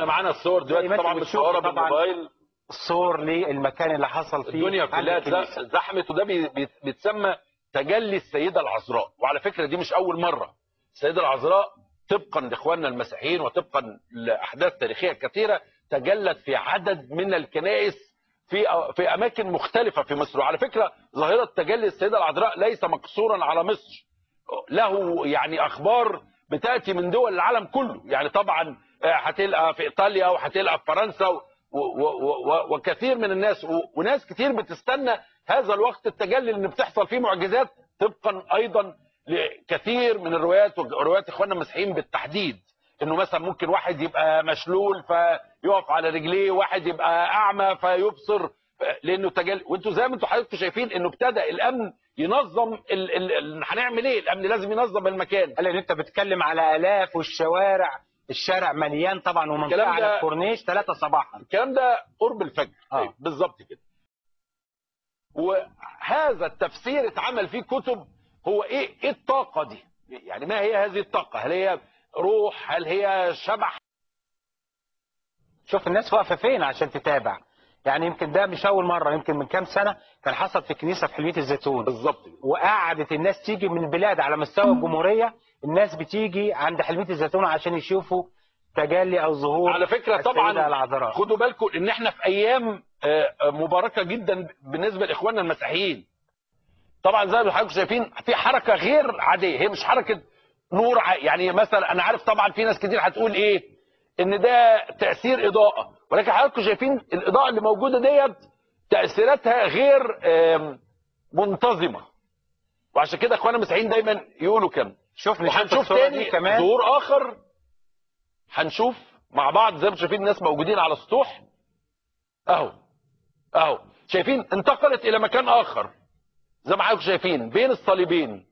معانا الصور زي دلوقتي ما انت طبعا بتشوف متصوره طبعاً بالموبايل صور للمكان اللي حصل فيه الدنيا عند كلها الكنيسة. زحمت وده بي- بي- بيتسمى تجلي السيده العذراء وعلى فكره دي مش اول مره السيده العذراء طبقا لاخواننا المسيحيين وطبقا لاحداث تاريخيه كثيره تجلت في عدد من الكنائس في في اماكن مختلفه في مصر وعلى فكره ظاهره تجلي السيده العذراء ليس مقصورا على مصر له يعني اخبار بتاتي من دول العالم كله يعني طبعا آه، هتلقى في ايطاليا وهتلقى في فرنسا و- و- و- و- وكثير من الناس و- وناس كتير بتستنى هذا الوقت التجلي لان بتحصل فيه معجزات طبقا ايضا لكثير من الروايات وروايات اخواننا المسيحيين بالتحديد انه مثلا ممكن واحد يبقى مشلول فيقف على رجليه واحد يبقى اعمى فيبصر لانه تجلي وانتوا زي ما انتوا حضراتكم شايفين انه ابتدى الامن ينظم ال... ال... ال... هنعمل ايه الامن لازم ينظم المكان قال ان انت بتتكلم على الاف والشوارع الشارع مليان طبعا ومنطقه الكلام ده- على الكورنيش 3 صباحا الكلام ده قرب الفجر آه. بالظبط كده وهذا التفسير اتعمل فيه كتب هو ايه ايه الطاقه دي يعني ما هي هذه الطاقه هل هي روح هل هي شبح شوف الناس واقفه فين عشان تتابع يعني يمكن ده مش اول مره يمكن من كام سنه كان حصل في كنيسه في حلميه الزيتون بالظبط كده وقعدت الناس تيجي من البلاد على مستوى الجمهوريه الناس بتيجي عند حلميه الزيتون عشان يشوفوا تجلي او ظهور على فكره السيدة طبعا العذراء خدوا بالكم ان احنا في ايام آه، آه، مباركه جدا بالنسبه لاخواننا المسيحيين طبعا زي ما حضراتكم شايفين في حركه غير عاديه هي مش حركه نور ع- يعني مثلا انا عارف طبعا في ناس كتير هتقول ايه ان ده تاثير اضاءه ولكن حضراتكم شايفين الاضاءه اللي موجوده ديت تاثيراتها غير آم، منتظمه وعشان كده اخواننا المسيحيين دايما يقولوا كده شوف نشوف وهنشوف الصورة تاني دي كمان ظهور اخر هنشوف مع بعض زي ما شايفين الناس موجودين على السطوح اهو اهو شايفين انتقلت الى مكان اخر زي ما حضراتكم شايفين بين الصليبين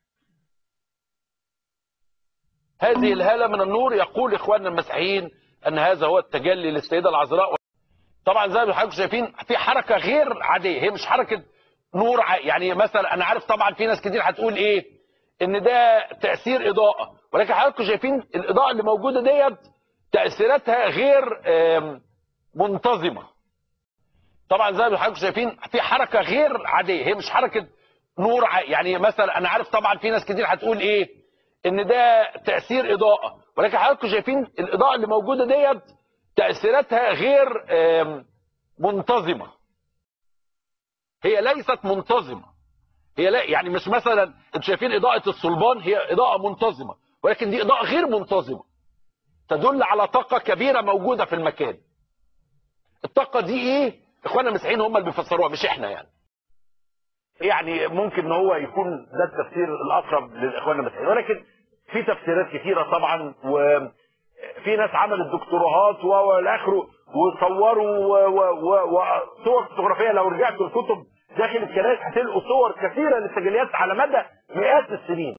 هذه الهاله من النور يقول اخواننا المسيحيين ان هذا هو التجلي للسيده العذراء طبعا زي ما حضراتكم شايفين في حركه غير عاديه هي مش حركه نور ع... يعني مثلا انا عارف طبعا في ناس كتير هتقول ايه ان ده تاثير اضاءه ولكن حضراتكم شايفين الاضاءه اللي موجوده ديت تاثيراتها غير آم، منتظمه طبعا زي ما حضراتكم شايفين في حركه غير عاديه هي مش حركه نور ع... يعني مثلا انا عارف طبعا في ناس كتير هتقول ايه ان ده تاثير اضاءه ولكن حضراتكم شايفين الاضاءه اللي موجوده ديت تاثيراتها غير آم، منتظمه هي ليست منتظمه هي لا يعني مش مثلا انتوا شايفين اضاءه الصلبان هي اضاءه منتظمه ولكن دي اضاءه غير منتظمه تدل على طاقه كبيره موجوده في المكان الطاقه دي ايه اخواننا المسيحيين هم اللي بيفسروها مش احنا يعني يعني ممكن ان هو يكون ده التفسير الاقرب للاخوان المسيحيين ولكن في تفسيرات كثيره طبعا وفي ناس عملت دكتوراهات والى اخره وصوروا و- و- و- وصور فوتوغرافيه لو رجعتوا الكتب داخل الكنائس هتلقوا صور كثيره للسجليات على مدى مئات السنين